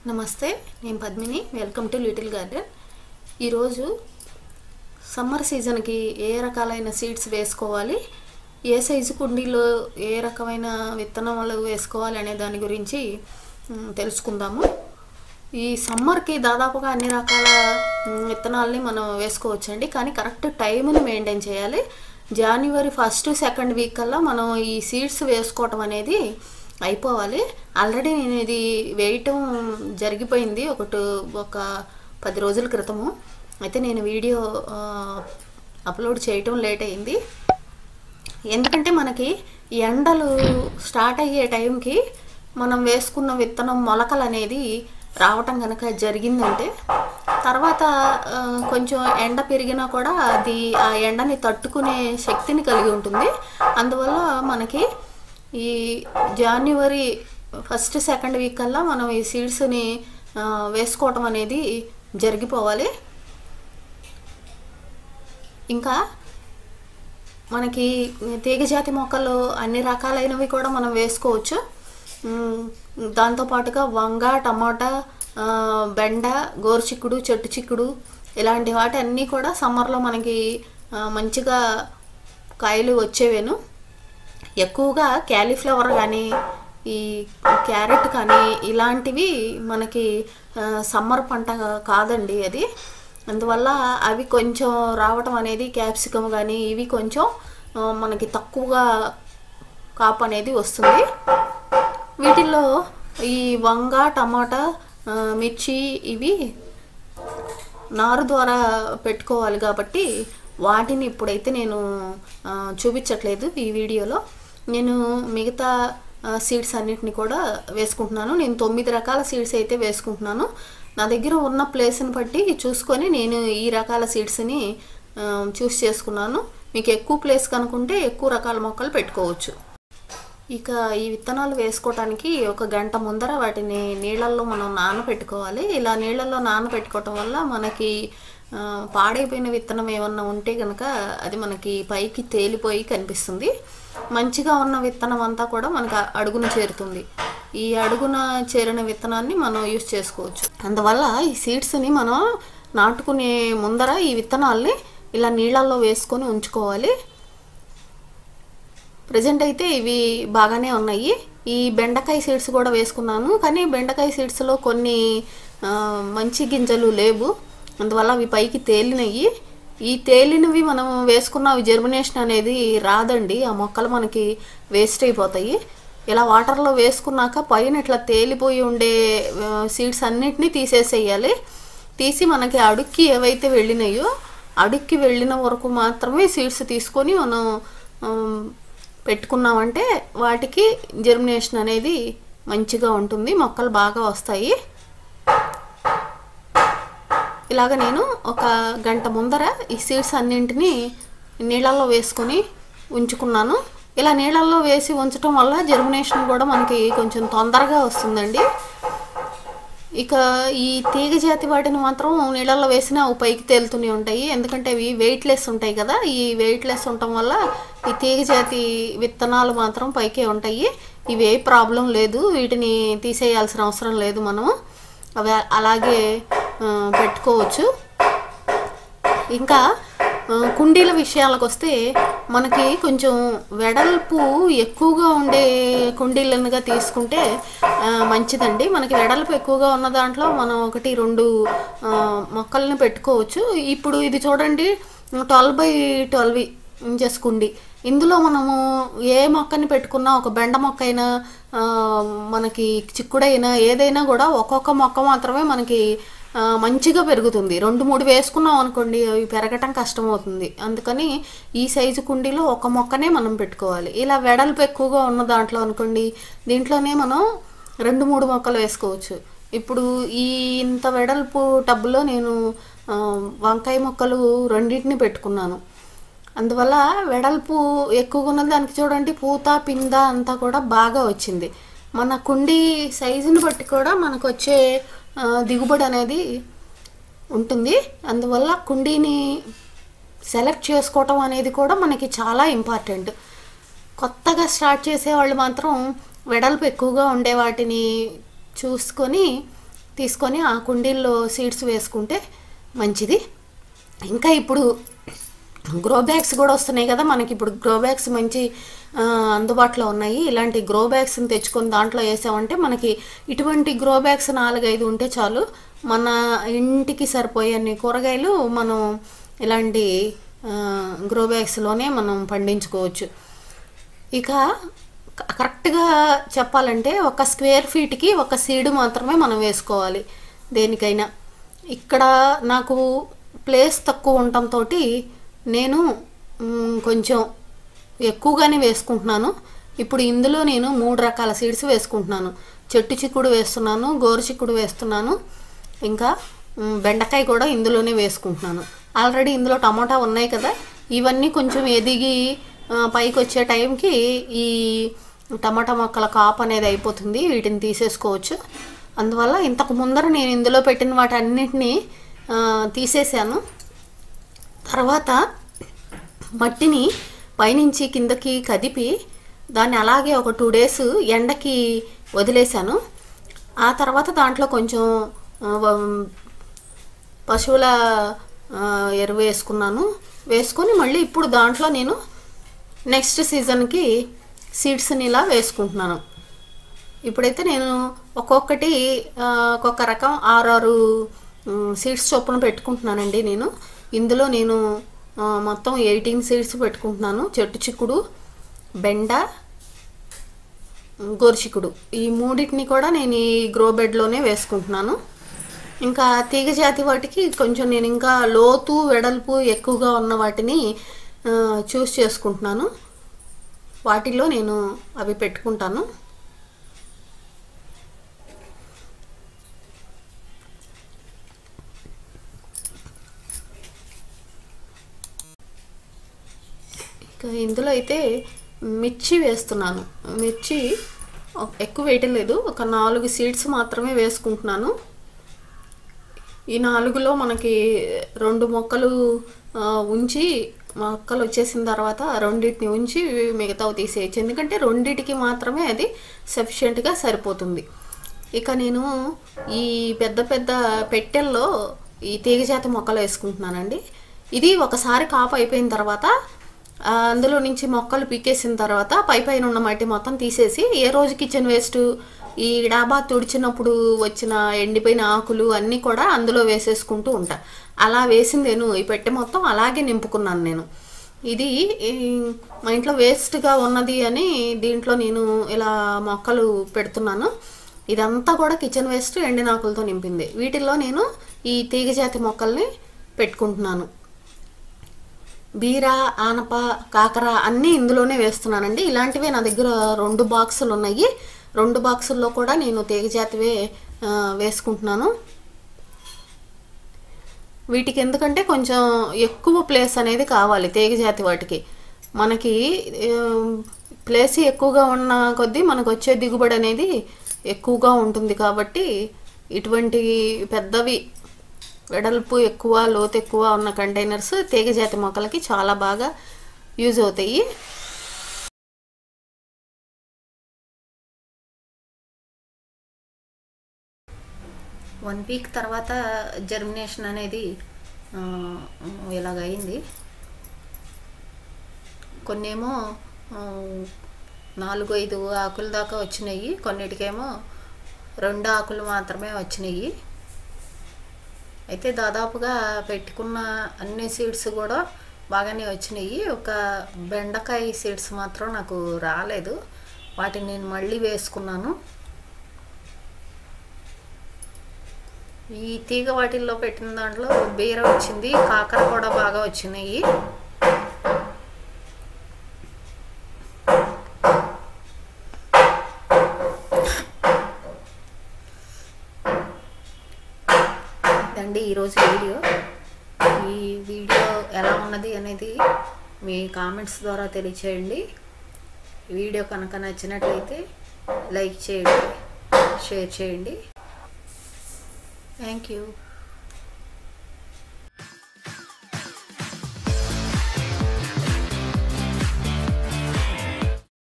నమస్తే నేను Padmini welcome to little garden ఈరోజు సమ్మర్ సీజన్కి ఏ రకాలైన సీడ్స్ వేసుకోవాలి ఏ సైజు కుండీలో ఏ రకమైన విత్తనాలు వేసుకోవాలి అనే దాని గురించి మ్, తెలుసుకుందాము ఈ సమ్మర్కి దాదాపుగా అన్ని రకాల మ్, విత్తనాలని మనం వేసుకోవచ్చండి కానీ కరెక్ట్ టైంని మెయింటైన్ చేయాలి జనవరి ఫస్ట్ సెకండ్ వీక్ కల్లా మనం ఈ సీడ్స్ వేసుకోవటం అనేది అయిపోవాలి ఆల్రెడీ నేను ఇది వేయటం జరిగిపోయింది ఒకటి ఒక పది రోజుల క్రితము అయితే నేను వీడియో ఆ, అప్లోడ్ చేయటం లేట్ అయింది ఎందుకంటే మనకి ఎండలు స్టార్ట్ అయ్యే టైంకి మనం వేసుకున్న విత్తనం మొలకలు అనేది రావటం కనుక జరిగిందంటే తర్వాత ఆ, కొంచెం ఎండ పెరిగినా కూడా అది ఆ ఎండని తట్టుకునే శక్తిని కలిగి ఉంటుంది అందువల్ల మనకి ఈ జనవరి ఫస్ట్ సెకండ్ వీక్ కల్లా మనం ఈ సీడ్స్ని వేసుకోవటం అనేది జరిగిపోవాలి ఇంకా మనకి తీగజాతి మొక్కలు అన్ని రకాలైనవి కూడా మనం వేసుకోవచ్చు మ్, దాంతోపాటుగా వంగ టమాటా ఆ, బెండ గోరుచిక్కుడు చెట్టు చిక్కుడు ఇలాంటి వాటి అన్నీ కూడా సమ్మర్లో మనకి ఆ, మంచిగా కాయలు వచ్చేవేను ఎక్కువగా క్యాలీఫ్లవర్ కానీ ఈ క్యారెట్ కానీ ఇలాంటివి మనకి ఆ, సమ్మర్ పంట కాదండి అది అందువల్ల అవి కొంచెం రావటం అనేది క్యాప్సికమ్ కానీ ఇవి కొంచెం ఆ, మనకి తక్కువగా కాపు అనేది వస్తుంది వీటిల్లో ఈ వంగ టమాటా ఆ, మిర్చి ఇవి నారు ద్వారా పెట్టుకోవాలి కాబట్టి వాటిని ఇప్పుడైతే నేను ఆ, చూపించట్లేదు ఈ వీడియోలో నేను మిగతా సీడ్స్ అన్నిటిని కూడా వేసుకుంటున్నాను నేను తొమ్మిది రకాల సీడ్స్ అయితే వేసుకుంటున్నాను నా దగ్గర ఉన్న ప్లేస్ని బట్టి చూసుకొని నేను ఈ రకాల సీడ్స్ని చూస్ చేసుకున్నాను మీకు ఎక్కువ ప్లేస్ కనుకుంటే ఎక్కువ రకాల మొక్కలు పెట్టుకోవచ్చు ఇక ఈ విత్తనాలు వేసుకోవటానికి ఒక గంట ముందర వాటిని నీళ్ళల్లో మనం నానబెట్టుకోవాలి ఇలా నీళ్ళల్లో నానబెట్టుకోవటం వల్ల మనకి ఆ, పాడైపోయిన విత్తనం ఏమన్నా ఉంటే కనుక అది మనకి పైకి తేలిపోయి కనిపిస్తుంది మంచిగా ఉన్న విత్తనం అంతా కూడా మనకు అడుగున చేరుతుంది ఈ అడుగున చేరిన విత్తనాన్ని మనం యూస్ చేసుకోవచ్చు అందువల్ల ఈ సీడ్స్ని మనం నాటుకునే ముందర ఈ విత్తనాల్ని ఇలా నీళ్ళల్లో వేసుకొని ఉంచుకోవాలి ప్రజెంట్ అయితే ఇవి బాగానే ఉన్నాయి ఈ బెండకాయ సీడ్స్ కూడా వేసుకున్నాను కానీ బెండకాయ సీడ్స్లో కొన్ని ఆ, మంచి గింజలు లేవు అందువల్ల అవి పైకి తేలినవి ఈ తేలినవి మనం వేసుకున్న అవి జర్మినేషన్ అనేది రాదండి ఆ మొక్కలు మనకి వేస్ట్ అయిపోతాయి ఇలా వాటర్లో వేసుకున్నాక పైన ఇట్లా తేలిపోయి ఉండే సీడ్స్ అన్నిటినీ తీసేసేయాలి తీసి మనకి అడుక్కి ఏవైతే వెళ్ళినాయో అడుక్కి వెళ్ళిన వరకు మాత్రమే సీడ్స్ తీసుకొని మనం ఆమ్, పెట్టుకున్నామంటే వాటికి జర్మినేషన్ అనేది మంచిగా ఉంటుంది మొక్కలు బాగా వస్తాయి ఇలాగ నేను ఒక గంట ముందర ఈ సీడ్స్ అన్నింటినీ నీళ్ళల్లో వేసుకొని ఉంచుకున్నాను ఇలా నీళ్ళల్లో వేసి ఉంచడం వల్ల జర్మినేషన్ కూడా మనకి కొంచెం తొందరగా వస్తుందండి ఇక ఈ తీగ జాతి వాటిని మాత్రం నీళ్ళల్లో వేసినా అవి పైకి తేలుతూనే ఉంటాయి ఎందుకంటే అవి వెయిట్లెస్ ఉంటాయి కదా ఈ వెయిట్లెస్ ఉండటం వల్ల ఈ తీగ జాతి విత్తనాలు మాత్రం పైకే ఉంటాయి ఇవి ఏ ప్రాబ్లం లేదు వీటిని తీసేయాల్సిన అవసరం లేదు మనం అవి అలాగే ఆ, పెట్టుకోవచ్చు ఇంకా ఆ, కుండీల విషయాలకు వస్తే మనకి కొంచెం వెడల్పు ఎక్కువగా ఉండే కుండీలనుగా తీసుకుంటే ఆ, మంచిదండి మనకి వెడల్పు ఎక్కువగా ఉన్న దాంట్లో మనం ఒకటి రెండు ఆ, మొక్కల్ని పెట్టుకోవచ్చు ఇప్పుడు ఇది చూడండి ట్వెల్వ్ బై ట్వెల్వ్ ఇంచెస్ కుండి ఇందులో మనము ఏ మొక్కని పెట్టుకున్నా ఒక బెండ మొక్క అయినా ఆ, మనకి చిక్కుడైనా ఏదైనా కూడా ఒక్కొక్క మొక్క మాత్రమే మనకి ఆ, మంచిగా పెరుగుతుంది రెండు మూడు వేసుకున్నాం అనుకోండి అవి పెరగటం కష్టమవుతుంది అందుకని ఈ సైజు కుండీలో ఒక మొక్కనే మనం పెట్టుకోవాలి ఇలా వెడల్పు ఎక్కువగా ఉన్న దాంట్లో అనుకోండి దీంట్లోనే మనం రెండు మూడు మొక్కలు వేసుకోవచ్చు ఇప్పుడు ఈ ఇంత వెడల్పు టబ్లో నేను ఆ, వంకాయ మొక్కలు రెండింటిని పెట్టుకున్నాను అందువల్ల వెడల్పు ఎక్కువగా ఉన్నది దానికి చూడండి పూత పింద అంతా కూడా బాగా వచ్చింది మన కుండీ సైజుని బట్టి కూడా మనకు వచ్చే ఆ, దిగుబడి అనేది ఉంటుంది అందువల్ల కుండీని సెలెక్ట్ చేసుకోవటం అనేది కూడా మనకి చాలా ఇంపార్టెంట్ కొత్తగా స్టార్ట్ చేసే వాళ్ళు మాత్రం వెడల్పు ఎక్కువగా ఉండే వాటిని చూసుకొని తీసుకొని ఆ కుండీల్లో సీడ్స్ వేసుకుంటే మంచిది ఇంకా ఇప్పుడు గ్రో బ్యాగ్స్ కూడా వస్తున్నాయి కదా మనకి ఇప్పుడు గ్రో బ్యాగ్స్ మంచి ఆ, అందుబాటులో ఉన్నాయి ఇలాంటి గ్రో బ్యాగ్స్ని తెచ్చుకొని దాంట్లో వేసామంటే మనకి ఇటువంటి గ్రో బ్యాగ్స్ నాలుగైదు ఉంటే చాలు మన ఇంటికి సరిపోయే కూరగాయలు మనం ఇలాంటి ఆ, గ్రో బ్యాగ్స్లోనే మనం పండించుకోవచ్చు ఇక క- కరెక్ట్గా చెప్పాలంటే ఒక స్క్వేర్ ఫీట్కి ఒక సీడ్ మాత్రమే మనం వేసుకోవాలి దేనికైనా ఇక్కడ నాకు ప్లేస్ తక్కువ ఉండటంతో నేను మ్, కొంచెం ఎక్కువగానే వేసుకుంటున్నాను ఇప్పుడు ఇందులో నేను మూడు రకాల సీడ్స్ వేసుకుంటున్నాను చెట్టు చిక్కుడు వేస్తున్నాను గోరు చిక్కుడు వేస్తున్నాను ఇంకా మ్, బెండకాయ కూడా ఇందులోనే వేసుకుంటున్నాను ఆల్రెడీ ఇందులో టమాటా ఉన్నాయి కదా ఇవన్నీ కొంచెం ఎదిగి ఆ, పైకి వచ్చే టైంకి ఈ టమాటా మొక్కల కాపు అనేది అయిపోతుంది వీటిని తీసేసుకోవచ్చు అందువల్ల ఇంతకు ముందర నేను ఇందులో పెట్టిన వాటన్నిటిని ఆ, తీసేసాను తర్వాత మట్టిని పైనుంచి కిందకి కదిపి దాన్ని అలాగే ఒక టూ డేస్ ఎండకి వదిలేశాను ఆ తర్వాత దాంట్లో కొంచెం ఆ, వ- పశువుల ఆ, ఎరువు వేసుకున్నాను వేసుకొని మళ్ళీ ఇప్పుడు దాంట్లో నేను నెక్స్ట్ సీజన్కి సీడ్స్ని ఇలా వేసుకుంటున్నాను ఇప్పుడైతే నేను ఒక్కొక్కటి ఆ, ఒక్కొక్క రకం ఆరారు సీడ్స్ చొప్పున పెట్టుకుంటున్నానండి నేను ఇందులో నేను ఆ, మొత్తం ఎయిటీన్ సీడ్స్ పెట్టుకుంటున్నాను చెట్టు చిక్కుడు బెండ గోరుచిక్కుడు ఈ మూడింటిని కూడా నేను ఈ గ్రో బెడ్లోనే వేసుకుంటున్నాను ఇంకా తీగ జాతి వాటికి కొంచెం నేను ఇంకా లోతు వెడల్పు ఎక్కువగా ఉన్న వాటిని ఆ, చూస్ చేసుకుంటున్నాను వాటిల్లో నేను అవి పెట్టుకుంటాను ఇక ఇందులో అయితే మిర్చి వేస్తున్నాను మిర్చి ఒక- ఎక్కువ వేయటం లేదు ఒక నాలుగు సీడ్స్ మాత్రమే వేసుకుంటున్నాను ఈ నాలుగులో మనకి రెండు మొక్కలు ఆ, ఉంచి మొక్కలు వచ్చేసిన తర్వాత రెండింటిని ఉంచి మిగతావి తీసేయచ్చు ఎందుకంటే రెండిటికి మాత్రమే అది సఫిషియెంట్గా సరిపోతుంది ఇక నేను ఈ పెద్ద పెద్ద పెట్టెల్లో ఈ తీగజాతి మొక్కలు వేసుకుంటున్నానండి ఇది ఒకసారి కాపు అయిపోయిన తర్వాత ఆ, అందులో నుంచి మొక్కలు పీకేసిన తర్వాత పై పైన ఉన్న మట్టి మొత్తం తీసేసి ఏ రోజు కిచెన్ వేస్ట్ ఈ డాబా తుడిచినప్పుడు వచ్చిన ఎండిపోయిన ఆకులు అన్నీ కూడా అందులో వేసేసుకుంటూ ఉంటా అలా వేసింది నేను ఈ పెట్టె మొత్తం అలాగే నింపుకున్నాను నేను ఇది ఈ, మా ఇంట్లో వేస్ట్గా ఉన్నది అని దీంట్లో నేను ఇలా మొక్కలు పెడుతున్నాను ఇదంతా కూడా కిచెన్ వేస్ట్ ఎండిన ఆకులతో నింపింది వీటిల్లో నేను ఈ తీగజాతి మొక్కల్ని పెట్టుకుంటున్నాను బీర ఆనప కాకర అన్నీ ఇందులోనే వేస్తున్నానండి ఇలాంటివే నా దగ్గర రెండు బాక్సులు ఉన్నాయి రెండు బాక్సుల్లో కూడా నేను తీగజాతివే ఆ, వేసుకుంటున్నాను వీటికి ఎందుకంటే కొంచెం ఎక్కువ ప్లేస్ అనేది కావాలి తీగజాతి వాటికి మనకి ఆ, ప్లేస్ ఎక్కువగా ఉన్న కొద్దీ మనకు వచ్చే దిగుబడి అనేది ఎక్కువగా ఉంటుంది కాబట్టి ఇటువంటి పెద్దవి వెడల్పు ఎక్కువ లోతు ఎక్కువ ఉన్న కంటైనర్స్ తీగజాతి మొక్కలకి చాలా బాగా యూజ్ అవుతాయి వన్ వీక్ తర్వాత జర్మినేషన్ అనేది ఆ, ఇలాగైంది కొన్నేమో ఆ, నాలుగు ఐదు ఆకుల దాకా వచ్చినాయి కొన్నిటికేమో రెండు ఆకులు మాత్రమే వచ్చినాయి అయితే దాదాపుగా పెట్టుకున్న అన్ని సీడ్స్ కూడా బాగానే వచ్చినాయి ఒక బెండకాయ సీడ్స్ మాత్రం నాకు రాలేదు వాటిని నేను మళ్ళీ వేసుకున్నాను ఈ తీగ వాటిల్లో పెట్టిన దాంట్లో బీర వచ్చింది కాకర కూడా బాగా వచ్చినాయి ఇదండి ఈరోజు వీడియో ఈ వీడియో ఎలా ఉన్నది అనేది మీ కామెంట్స్ ద్వారా తెలియచేయండి ఈ వీడియో కనుక నచ్చినట్లయితే లైక్ చేయండి షేర్ చేయండి థ్యాంక్ యూ